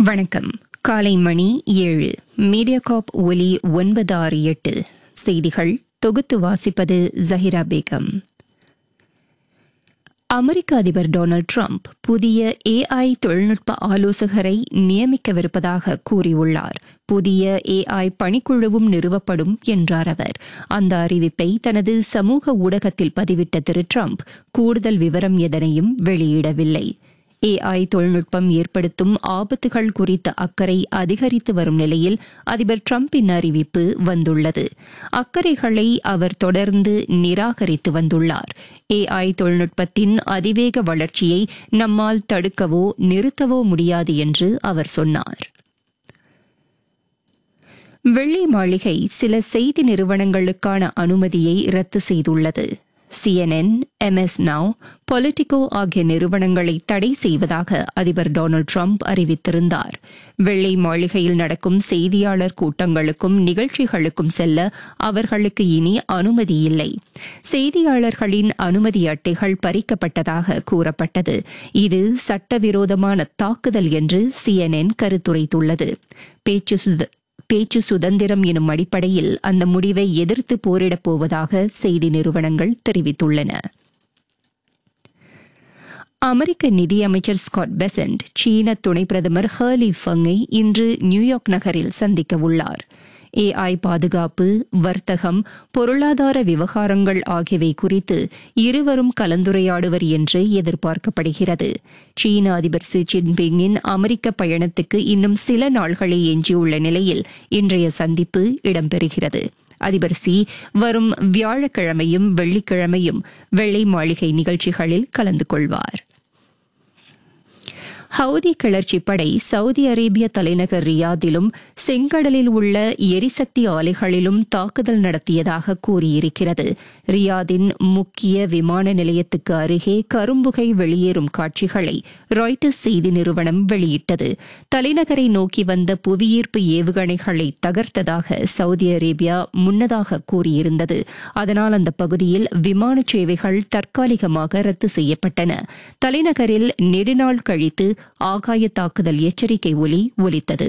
வணக்கம் காலை மணி ஏழு மீடியாகாப் ஒலி ஒன்பது ஆறு எட்டு செய்திகள் தொகுத்து வாசிப்பது ஜஹிரா பேகம் அமெரிக்க அதிபர் டொனால்டு டிரம்ப் புதிய ஏஐ தொழில்நுட்ப ஆலோசகரை நியமிக்கவிருப்பதாக கூறியுள்ளார் புதிய ஏஐ பணிக்குழுவும் நிறுவப்படும் என்றார் அவர் அந்த அறிவிப்பை தனது சமூக ஊடகத்தில் பதிவிட்ட திரு டிரம்ப் கூடுதல் விவரம் எதனையும் வெளியிடவில்லை ஏஐ தொழில்நுட்பம் ஏற்படுத்தும் ஆபத்துகள் குறித்த அக்கறை அதிகரித்து வரும் நிலையில் அதிபர் டிரம்பின் அறிவிப்பு வந்துள்ளது அக்கறைகளை அவர் தொடர்ந்து நிராகரித்து வந்துள்ளார் ஏஐ தொழில்நுட்பத்தின் அதிவேக வளர்ச்சியை நம்மால் தடுக்கவோ நிறுத்தவோ முடியாது என்று அவர் சொன்னார் வெள்ளை மாளிகை சில செய்தி நிறுவனங்களுக்கான அனுமதியை ரத்து செய்துள்ளது சிஎன்என் எம்எஸ் நவ் பொலிட்டிகோ ஆகிய நிறுவனங்களை தடை செய்வதாக அதிபர் டொனால்டு டிரம்ப் அறிவித்திருந்தார் வெள்ளை மாளிகையில் நடக்கும் செய்தியாளர் கூட்டங்களுக்கும் நிகழ்ச்சிகளுக்கும் செல்ல அவர்களுக்கு இனி அனுமதி இல்லை செய்தியாளர்களின் அனுமதி அட்டைகள் பறிக்கப்பட்டதாக கூறப்பட்டது இது சட்டவிரோதமான தாக்குதல் என்று சிஎன்என் கருத்துரைத்துள்ளது பேச்சு பேச்சு சுதந்திரம் எனும் அடிப்படையில் அந்த முடிவை எதிர்த்து போரிடப் போவதாக செய்தி நிறுவனங்கள் தெரிவித்துள்ளன அமெரிக்க நிதியமைச்சர் ஸ்காட் பெசன்ட் சீன துணை பிரதமர் ஹர்லி ஃபங்கை இன்று நியூயார்க் நகரில் சந்திக்க உள்ளார் ஏஐ பாதுகாப்பு வர்த்தகம் பொருளாதார விவகாரங்கள் ஆகியவை குறித்து இருவரும் கலந்துரையாடுவர் என்று எதிர்பார்க்கப்படுகிறது சீன அதிபர் சி ஜின்பிங்கின் அமெரிக்க பயணத்துக்கு இன்னும் சில நாள்களே எஞ்சியுள்ள நிலையில் இன்றைய சந்திப்பு இடம்பெறுகிறது அதிபர் சி வரும் வியாழக்கிழமையும் வெள்ளிக்கிழமையும் வெள்ளை மாளிகை நிகழ்ச்சிகளில் கலந்து கொள்வார் ஹவுதி கிளர்ச்சி படை சவுதி அரேபிய தலைநகர் ரியாதிலும் செங்கடலில் உள்ள எரிசக்தி ஆலைகளிலும் தாக்குதல் நடத்தியதாக கூறியிருக்கிறது ரியாதின் முக்கிய விமான நிலையத்துக்கு அருகே கரும்புகை வெளியேறும் காட்சிகளை ராய்டர்ஸ் செய்தி நிறுவனம் வெளியிட்டது தலைநகரை நோக்கி வந்த புவியீர்ப்பு ஏவுகணைகளை தகர்த்ததாக சவுதி அரேபியா முன்னதாக கூறியிருந்தது அதனால் அந்த பகுதியில் விமான சேவைகள் தற்காலிகமாக ரத்து செய்யப்பட்டன தலைநகரில் நெடுநாள் கழித்து ஆகாய தாக்குதல் எச்சரிக்கை ஒலி ஒலித்தது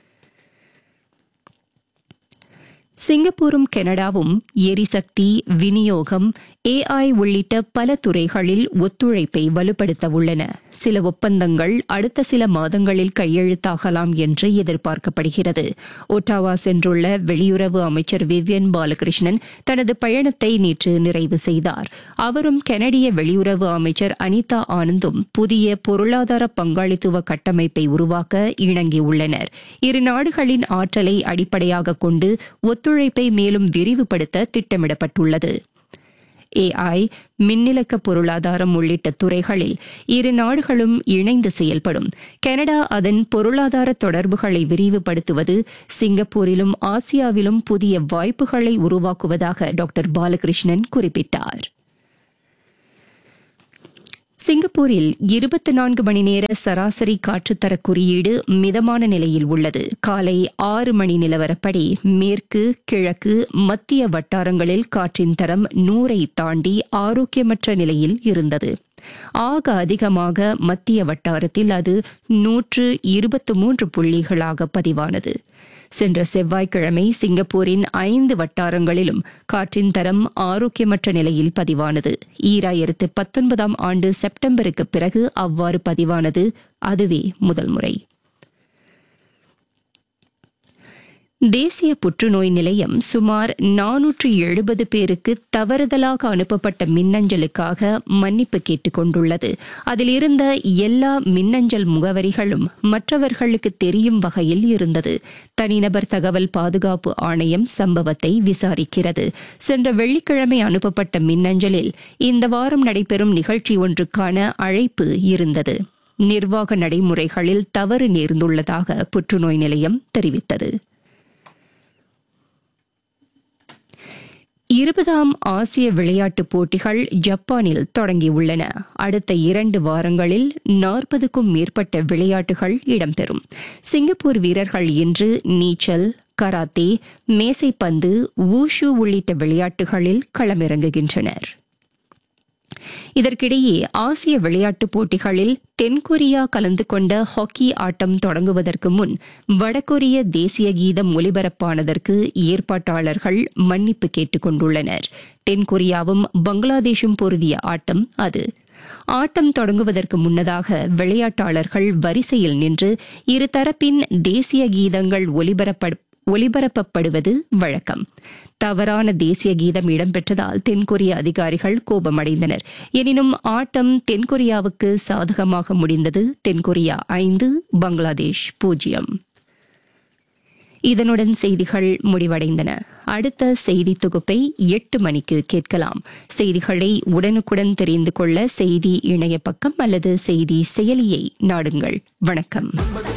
சிங்கப்பூரும் கனடாவும் எரிசக்தி விநியோகம் ஏஐ உள்ளிட்ட பல துறைகளில் ஒத்துழைப்பை வலுப்படுத்த உள்ளன சில ஒப்பந்தங்கள் அடுத்த சில மாதங்களில் கையெழுத்தாகலாம் என்று எதிர்பார்க்கப்படுகிறது ஒட்டாவா சென்றுள்ள வெளியுறவு அமைச்சர் விவியன் பாலகிருஷ்ணன் தனது பயணத்தை நேற்று நிறைவு செய்தார் அவரும் கனடிய வெளியுறவு அமைச்சர் அனிதா ஆனந்தும் புதிய பொருளாதார பங்காளித்துவ கட்டமைப்பை உருவாக்க இணங்கியுள்ளனர் இரு நாடுகளின் ஆற்றலை அடிப்படையாக கொண்டு ஒத்துழைப்பை மேலும் விரிவுபடுத்த திட்டமிடப்பட்டுள்ளது ஏஐ மின்னிலக்க பொருளாதாரம் உள்ளிட்ட துறைகளில் இரு நாடுகளும் இணைந்து செயல்படும் கனடா அதன் பொருளாதார தொடர்புகளை விரிவுபடுத்துவது சிங்கப்பூரிலும் ஆசியாவிலும் புதிய வாய்ப்புகளை உருவாக்குவதாக டாக்டர் பாலகிருஷ்ணன் குறிப்பிட்டார் சிங்கப்பூரில் இருபத்தி நான்கு மணி நேர சராசரி காற்றுத்தர குறியீடு மிதமான நிலையில் உள்ளது காலை ஆறு மணி நிலவரப்படி மேற்கு கிழக்கு மத்திய வட்டாரங்களில் காற்றின் தரம் நூறை தாண்டி ஆரோக்கியமற்ற நிலையில் இருந்தது ஆக அதிகமாக மத்திய வட்டாரத்தில் அது நூற்று இருபத்து மூன்று புள்ளிகளாக பதிவானது சென்ற செவ்வாய்க்கிழமை சிங்கப்பூரின் ஐந்து வட்டாரங்களிலும் காற்றின் தரம் ஆரோக்கியமற்ற நிலையில் பதிவானது ஈராயிரத்து பத்தொன்பதாம் ஆண்டு செப்டம்பருக்கு பிறகு அவ்வாறு பதிவானது அதுவே முதல் முறை தேசிய புற்றுநோய் நிலையம் சுமார் நானூற்று எழுபது பேருக்கு தவறுதலாக அனுப்பப்பட்ட மின்னஞ்சலுக்காக மன்னிப்பு கேட்டுக் கொண்டுள்ளது அதில் இருந்த எல்லா மின்னஞ்சல் முகவரிகளும் மற்றவர்களுக்கு தெரியும் வகையில் இருந்தது தனிநபர் தகவல் பாதுகாப்பு ஆணையம் சம்பவத்தை விசாரிக்கிறது சென்ற வெள்ளிக்கிழமை அனுப்பப்பட்ட மின்னஞ்சலில் இந்த வாரம் நடைபெறும் நிகழ்ச்சி ஒன்றுக்கான அழைப்பு இருந்தது நிர்வாக நடைமுறைகளில் தவறு நேர்ந்துள்ளதாக புற்றுநோய் நிலையம் தெரிவித்தது இருபதாம் ஆசிய விளையாட்டுப் போட்டிகள் ஜப்பானில் தொடங்கியுள்ளன அடுத்த இரண்டு வாரங்களில் நாற்பதுக்கும் மேற்பட்ட விளையாட்டுகள் இடம்பெறும் சிங்கப்பூர் வீரர்கள் இன்று நீச்சல் கராத்தே மேசைப்பந்து வூஷு உள்ளிட்ட விளையாட்டுகளில் களமிறங்குகின்றனர் இதற்கிடையே ஆசிய விளையாட்டுப் போட்டிகளில் தென்கொரியா கலந்து கொண்ட ஹாக்கி ஆட்டம் தொடங்குவதற்கு முன் வடகொரிய தேசிய கீதம் ஒலிபரப்பானதற்கு ஏற்பாட்டாளர்கள் மன்னிப்பு கேட்டுக் கொண்டுள்ளனர் தென்கொரியாவும் பங்களாதேஷும் பொருதிய ஆட்டம் அது ஆட்டம் தொடங்குவதற்கு முன்னதாக விளையாட்டாளர்கள் வரிசையில் நின்று இருதரப்பின் தேசிய கீதங்கள் ஒலிபரப்ப ஒலிபரப்பப்படுவது வழக்கம் தவறான தேசிய கீதம் இடம்பெற்றதால் தென்கொரிய அதிகாரிகள் கோபமடைந்தனர் எனினும் ஆட்டம் தென்கொரியாவுக்கு சாதகமாக முடிந்தது தென்கொரியா ஐந்து பங்களாதேஷ் பூஜ்ஜியம் இதனுடன் செய்திகள் முடிவடைந்தன அடுத்த செய்தி தொகுப்பை எட்டு மணிக்கு கேட்கலாம் செய்திகளை உடனுக்குடன் தெரிந்து கொள்ள செய்தி இணைய பக்கம் அல்லது செய்தி செயலியை நாடுங்கள் வணக்கம்